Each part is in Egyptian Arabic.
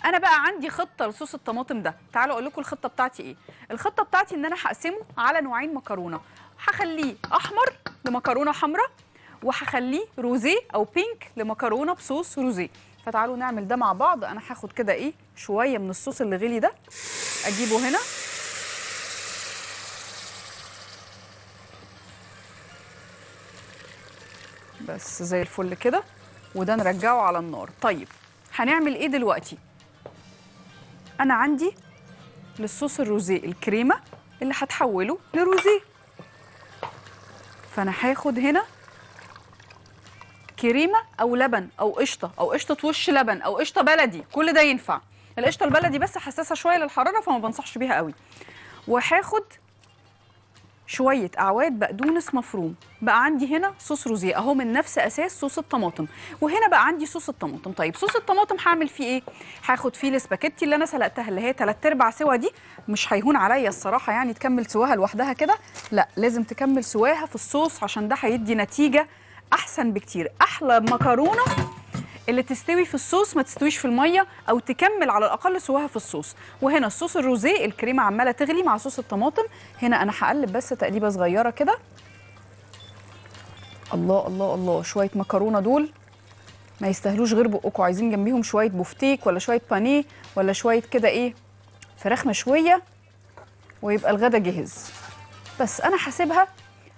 انا بقى عندي خطه لصوص الطماطم ده تعالوا اقول لكم الخطه بتاعتي ايه الخطه بتاعتي ان انا هقسمه على نوعين مكرونه هخليه احمر لمكرونه حمراء وهخليه روزيه او بينك لمكرونه بصوص روزيه فتعالوا نعمل ده مع بعض انا هاخد كده ايه شويه من الصوص اللي غلي ده اجيبه هنا بس زي الفل كده وده نرجعه على النار طيب هنعمل ايه دلوقتي انا عندي للصوص الروزيه الكريمه اللي هتحوله لروزيه فانا هاخد هنا كريمه او لبن او قشطه او قشطه وش لبن او قشطه بلدي كل ده ينفع القشطه البلدي بس حساسه شويه للحراره فما بنصحش بيها قوي وهاخد شويه اعواد بقدونس مفروم بقى عندي هنا صوص روزيه اهو من نفس اساس صوص الطماطم وهنا بقى عندي صوص الطماطم طيب صوص الطماطم هعمل فيه ايه هاخد فيه الاسباجيتي اللي انا سلقتها اللي هي 3 ارباع سوا دي مش هيهون عليا الصراحه يعني تكمل سواها لوحدها كده لا لازم تكمل سواها في الصوص عشان ده هيدي نتيجه احسن بكتير احلى مكرونه اللي تستوي في الصوص ما تستويش في الميه او تكمل على الاقل سواها في الصوص وهنا الصوص الروزيه الكريمه عماله تغلي مع صوص الطماطم هنا انا هقلب بس تقليبه صغيره كده الله الله الله شويه مكرونه دول ما يستاهلوش غير بقكم عايزين جنبيهم شويه بوفتيك ولا شويه بانيه ولا شويه كده ايه فراخ مشويه ويبقى الغدا جاهز بس انا هسيبها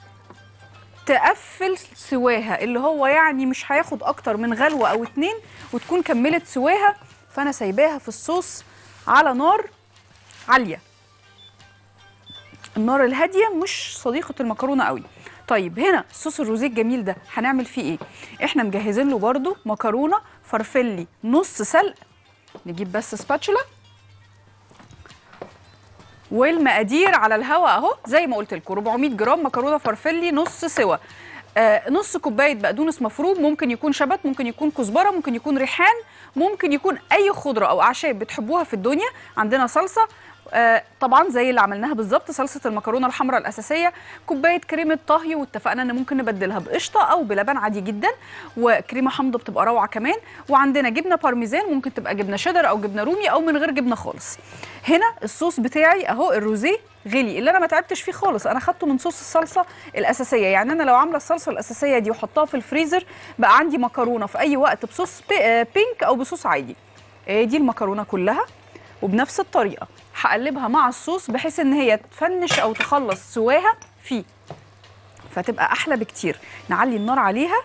تقفل سواها اللي هو يعني مش هياخد اكتر من غلوه او اتنين وتكون كملت سواها فانا سايباها في الصوص على نار عاليه النار الهاديه مش صديقه المكرونه قوي طيب هنا الصوص الروزيه الجميل ده هنعمل فيه ايه احنا مجهزين له برده مكرونه فرفلي نص سلق نجيب بس سباتشولا والمقادير على الهواء اهو زي ما قلت لكم 400 جرام مكرونه فرفلي نص سوا آه نص كوبايه بقدونس مفروم ممكن يكون شبت ممكن يكون كزبره ممكن يكون ريحان ممكن يكون اي خضره او اعشاب بتحبوها في الدنيا عندنا صلصه آه طبعا زي اللي عملناها بالظبط صلصه المكرونه الحمراء الاساسيه كوبايه كريمه طهي واتفقنا ان ممكن نبدلها بقشطه او بلبن عادي جدا وكريمه حامضه بتبقى روعه كمان وعندنا جبنه بارميزان ممكن تبقى جبنه شيدر او جبنه رومي او من غير جبنه خالص هنا الصوص بتاعي اهو الروزيه غلي اللي انا ما تعبتش فيه خالص انا خدته من صوص الصلصه الاساسيه يعني انا لو عامله الصلصه الاساسيه دي وحطها في الفريزر بقى عندي مكرونه في اي وقت بصوص بينك او بصوص عادي دي المكرونه كلها وبنفس الطريقه هقلبها مع الصوص بحيث ان هي تفنش او تخلص سواها فيه فتبقى احلى بكتير نعلي النار عليها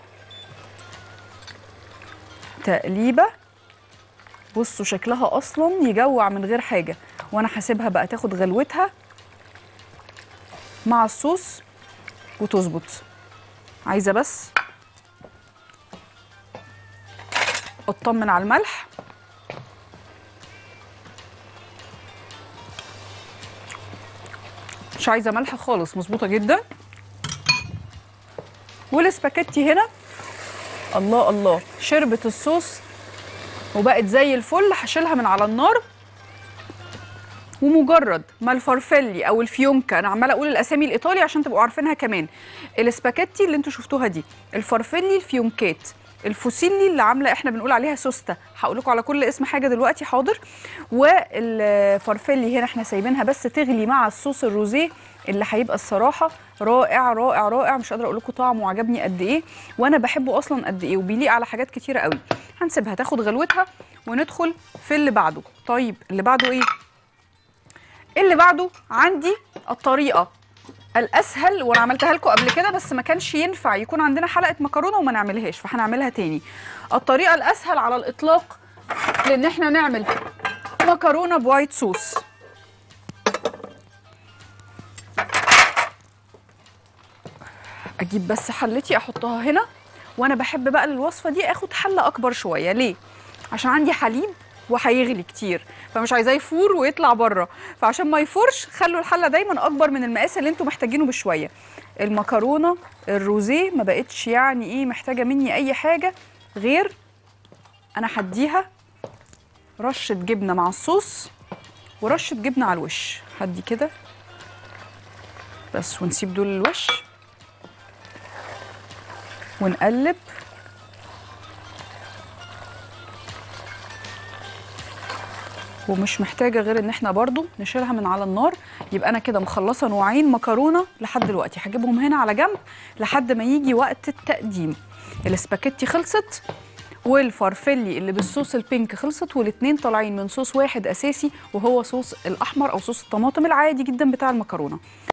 تقليبه بصوا شكلها اصلا يجوع من غير حاجه وانا هسيبها بقى تاخد غلوتها مع الصوص وتظبط عايزه بس اطمن على الملح مش عايزه ملح خالص مظبوطه جدا والسباكيتي هنا الله الله شربت الصوص وبقت زي الفل هشيلها من على النار ومجرد ما الفرفلي او الفيونكا انا عماله اقول الاسامي الايطالي عشان تبقوا عارفينها كمان السباكيتي اللي انتوا شفتوها دي الفرفلي الفيونكات الفوسيلي اللي عامله احنا بنقول عليها سوستا هقول لكم على كل اسم حاجه دلوقتي حاضر والفرفلي هنا احنا سايبينها بس تغلي مع الصوص الروزيه اللي هيبقى الصراحه رائع رائع رائع مش قادره اقول لكم طعمه عجبني قد ايه وانا بحبه اصلا قد ايه وبيليق على حاجات كتيره قوي هنسيبها تاخد غلوتها وندخل في اللي بعده طيب اللي بعده ايه اللي بعده عندي الطريقه الاسهل وانا عملتها لكم قبل كده بس ما كانش ينفع يكون عندنا حلقه مكرونه وما نعملهاش فهنعملها تاني الطريقه الاسهل على الاطلاق لان احنا نعمل مكرونه بوايت صوص اجيب بس حلتي احطها هنا وانا بحب بقى الوصفه دي اخد حله اكبر شويه ليه عشان عندي حليب وهيغلي كتير فمش عايزاه يفور ويطلع بره فعشان ما يفورش خلوا الحله دايما اكبر من المقاس اللي انتوا محتاجينه بشويه المكرونه الروزيه ما بقتش يعني ايه محتاجه مني اي حاجه غير انا هديها رشه جبنه مع الصوص ورشه جبنه على الوش هدي كده بس ونسيب دول الوش ونقلب ومش محتاجه غير ان احنا برضو نشيلها من على النار يبقى انا كده مخلصه نوعين مكرونه لحد دلوقتي هجيبهم هنا على جنب لحد ما يجي وقت التقديم الاسباجيتي خلصت والفرفلي اللي بالصوص البينك خلصت والاتنين طالعين من صوص واحد اساسي وهو صوص الاحمر او صوص الطماطم العادي جدا بتاع المكرونه